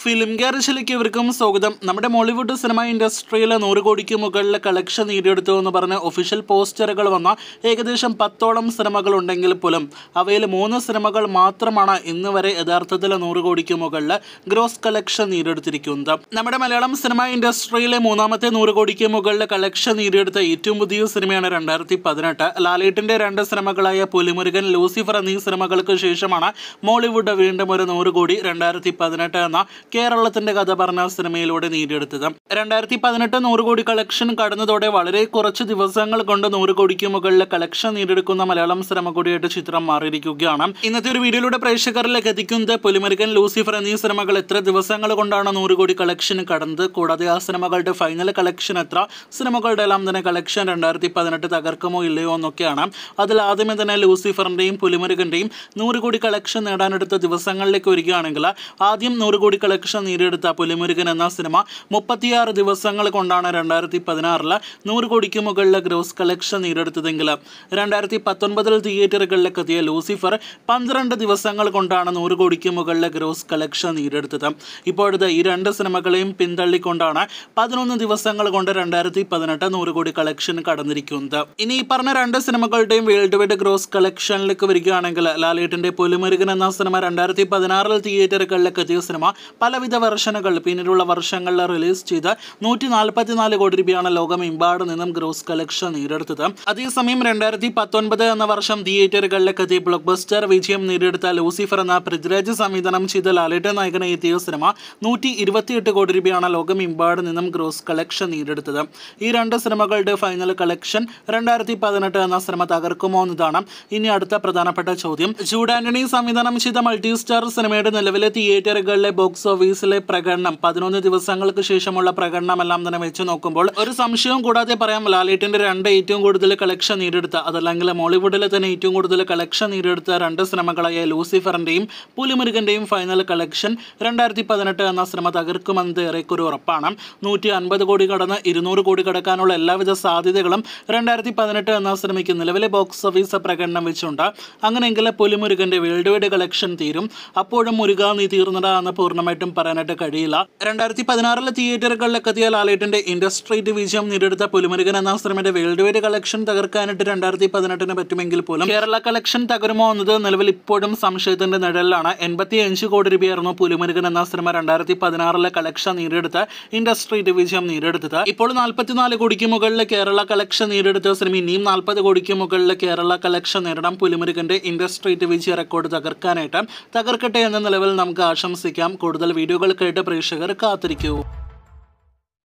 film ഗാരേജിലേക്ക് ഇവർക്കും സ്വാഗതം നമ്മുടെ മോളിവുഡ് സിനിമ ഇൻഡസ്ട്രിയിലെ നൂറ് കോടിക്ക് മുകളിലെ കളക്ഷൻ നേടിയെടുത്തു എന്ന് പറഞ്ഞ് ഒഫീഷ്യൽ പോസ്റ്ററുകൾ വന്ന ഏകദേശം പത്തോളം സിനിമകൾ ഉണ്ടെങ്കിൽ പോലും അവയിൽ മൂന്ന് സിനിമകൾ മാത്രമാണ് ഇന്ന് വരെ യഥാർത്ഥത്തിൽ നൂറ് കോടിക്ക് മുകളിൽ ഗ്രോസ് കളക്ഷൻ നേടിയെടുത്തിരിക്കുന്നത് നമ്മുടെ മലയാളം സിനിമ ഇൻഡസ്ട്രിയിലെ മൂന്നാമത്തെ നൂറ് കോടിക്ക് മുകളിൽ കളക്ഷൻ നേടിയെടുത്ത ഏറ്റവും പുതിയ സിനിമയാണ് രണ്ടായിരത്തി പതിനെട്ട് ലാലേട്ടിന്റെ രണ്ട് സിനിമകളായ പുലിമുരുകൻ ലൂസിഫർ എന്നീ സിനിമകൾക്ക് ശേഷമാണ് മോളിവുഡ് വീണ്ടും ഒരു നൂറ് കോടി രണ്ടായിരത്തി പതിനെട്ട് എന്ന കേരളത്തിന്റെ കഥ പറഞ്ഞ സിനിമയിലൂടെ നേടിയെടുത്തത് രണ്ടായിരത്തി പതിനെട്ട് നൂറ് കോടി കളക്ഷൻ കടന്നതോടെ വളരെ കുറച്ച് ദിവസങ്ങൾ കൊണ്ട് നൂറ് കോടിക്ക് മുകളിൽ കളക്ഷൻ നേടിയെടുക്കുന്ന മലയാളം സിനിമ കൂടിയായിട്ട് ചിത്രം മാറിയിരിക്കുകയാണ് ഇന്നത്തെ ഒരു വീഡിയോയിലൂടെ പ്രേക്ഷകരിലേക്ക് എത്തിക്കുന്നത് പുലിമുരുകൻ ലൂസിഫർ എന്നീ സിനിമകൾ എത്ര ദിവസങ്ങൾ കൊണ്ടാണ് നൂറ് കോടി കളക്ഷൻ കടന്നത് കൂടാതെ ആ സിനിമകളുടെ ഫൈനൽ കളക്ഷൻ എത്ര സിനിമകളുടെ എല്ലാം തന്നെ കളക്ഷൻ രണ്ടായിരത്തി പതിനെട്ട് തകർക്കുമോ ഇല്ലയോ എന്നൊക്കെയാണ് അതിൽ ആദ്യമേ തന്നെ ലൂസിഫറിന്റെയും പുലിമുരുകന്റെയും നൂറ് കോടി കളക്ഷൻ നേടാനെടുത്ത ദിവസങ്ങളിലേക്ക് വരികയാണെങ്കിൽ ആദ്യം നൂറ് കോടി കളക്ഷൻ നേടിയെടുത്ത പുലിമുരുകൻ എന്ന സിനിമ മുപ്പത്തിയാറ് ദിവസങ്ങൾ കൊണ്ടാണ് രണ്ടായിരത്തി പതിനാറിൽ നൂറ് കോടിക്ക് മുകളിൽ ഗ്രോസ് കളക്ഷൻ നേടിയെടുത്തതെങ്കിൽ രണ്ടായിരത്തി പത്തൊൻപതിൽ തിയേറ്ററുകളിലേക്ക് എത്തിയ ലൂസിഫർ പന്ത്രണ്ട് ദിവസങ്ങൾ കൊണ്ടാണ് നൂറ് കോടിക്ക് മുകളിൽ ഗ്രോസ് കളക്ഷൻ നേടിയെടുത്തത് ഇപ്പോഴത്തെ ഈ രണ്ട് സിനിമകളെയും പിന്തള്ളിക്കൊണ്ടാണ് പതിനൊന്ന് ദിവസങ്ങൾ കൊണ്ട് രണ്ടായിരത്തി പതിനെട്ട് നൂറ് കോടി കളക്ഷൻ കടന്നിരിക്കുന്നത് ഇനി ഈ പറഞ്ഞ രണ്ട് സിനിമകളുടെയും വേൾഡ് വൈഡ് ഗ്രോസ് കളക്ഷനിലേക്ക് വരികയാണെങ്കിൽ ലാലേട്ടിന്റെ പുലിമുരുകൻ എന്ന സിനിമ രണ്ടായിരത്തി പതിനാറിൽ തിയേറ്ററുകളിലേക്ക് എത്തിയ സിനിമ പലവിധ വെർഷനുകൾ പിന്നീടുള്ള വർഷങ്ങളിൽ റിലീസ് ചെയ്ത് നൂറ്റി നാൽപ്പത്തിനാല് കോടി രൂപയാണ് ലോകമെമ്പാട് നിന്നും ഗ്രോസ് കളക്ഷൻ നേടിയെടുത്തത് അതേസമയം രണ്ടായിരത്തി പത്തൊൻപത് എന്ന വർഷം തിയേറ്ററുകളിലേക്ക് എത്തിയ ബ്ലോക്ക് ബസ്റ്റർ വിജയം നേടിയെടുത്ത ലൂസിഫർ എന്ന പൃഥ്വിരാജ് സംവിധാനം ചെയ്ത ലാലേട്ട നായകനെ എത്തിയ സിനിമ നൂറ്റി ഇരുപത്തിയെട്ട് കോടി രൂപയാണ് ലോകമെമ്പാട് നിന്നും ഗ്രോസ് കളക്ഷൻ നേടിയെടുത്തത് ഈ രണ്ട് സിനിമകളുടെ ഫൈനൽ കളക്ഷൻ രണ്ടായിരത്തി പതിനെട്ട് എന്ന സിനിമ തകർക്കുമോ എന്നതാണ് ഇനി അടുത്ത പ്രധാനപ്പെട്ട ചോദ്യം ജൂഡ് ആന്റണി സംവിധാനം ചെയ്ത മൾട്ടി സ്റ്റാർ സിനിമയുടെ നിലവിലെ തിയേറ്ററുകളിലെ ബോക്സ് ഓഫീസിലെ പ്രകടനം പതിനൊന്ന് ദിവസങ്ങൾക്ക് ശേഷമുള്ള പ്രകടനമെല്ലാം തന്നെ വെച്ച് നോക്കുമ്പോൾ ഒരു സംശയവും കൂടാതെ പറയാം ലാലേട്ടിന്റെ രണ്ട് ഏറ്റവും കൂടുതൽ കളക്ഷൻ നേടിയെടുത്ത അതല്ലെങ്കിൽ മോളിവുഡിലെ തന്നെ ഏറ്റവും കൂടുതൽ കളക്ഷൻ നേടിയെടുത്ത രണ്ട് സിനിമകളായ ലൂസിഫറിന്റെയും പുലിമുരുകന്റെയും ഫൈനൽ കളക്ഷൻ രണ്ടായിരത്തി പതിനെട്ട് എന്ന സിനിമ തകർക്കുമെന്നത് ഏറെക്കുറെ ഉറപ്പാണ് നൂറ്റി അൻപത് കോടി കടന്ന് ഇരുന്നൂറ് കോടി കടക്കാനുള്ള എല്ലാവിധ സാധ്യതകളും രണ്ടായിരത്തി പതിനെട്ട് എന്ന സിനിമയ്ക്ക് നിലവിലെ ബോക്സ് ഓഫീസ് പ്രകടനം വെച്ചുണ്ട് അങ്ങനെയെങ്കിൽ പുലിമുരുകന്റെ വേൾഡ് വൈഡ് കളക്ഷൻ തീരും അപ്പോഴും മുരുക നീ തീർന്നടാ എന്ന് പൂർണ്ണമായിട്ടും പറയാനായിട്ട് കഴിയില്ല രണ്ടായിരത്തി പതിനാറിലെ തിയേറ്ററുകളിലേക്ക് എത്തിയ ലാലേട്ടിന്റെ ഇൻഡസ്ട്രി വിജയം നേടിയെടുത്ത പുലിമുരുകൻ എന്ന സിനിമയുടെ വേൾഡ് വൈഡ് കളക്ഷൻ തകർക്കാനായിട്ട് രണ്ടായിരത്തി പതിനെട്ടിന് പറ്റുമെങ്കിൽ പോലും കേരള കളക്ഷൻ തകരുമോ എന്നത് നിലവിൽ ഇപ്പോഴും സംശയത്തിന്റെ നിഴലിലാണ് എൺപത്തി അഞ്ച് കോടി രൂപയായിരുന്നു പുലിമുരുകൻ എന്ന സിനിമ രണ്ടായിരത്തി പതിനാറിലെ കളക്ഷൻ നേടിയെടുത്ത ഇൻഡസ്ട്രി വിജയം നേടിയെടുത്തത് ഇപ്പോൾ നാൽപ്പത്തിനാല് കോടിക്ക് മുകളിൽ കേരള കളക്ഷൻ നേടിയെടുത്ത സിനിമ ഇനിയും നാൽപ്പത് കോടിക്ക് മുകളിൽ കേരള കളക്ഷൻ നേരിടാം പുലിമുരുകന്റെ ഇൻഡസ്ട്രി വിജയ റെക്കോർഡ് തകർക്കാനായിട്ട് തകർക്കട്ടെ എന്ന നിലവിൽ നമുക്ക് ആശംസിക്കാം കൂടുതൽ വീഡിയോകൾ കേട്ട് പ്രേക്ഷകർ കാത്തിരിക്കൂ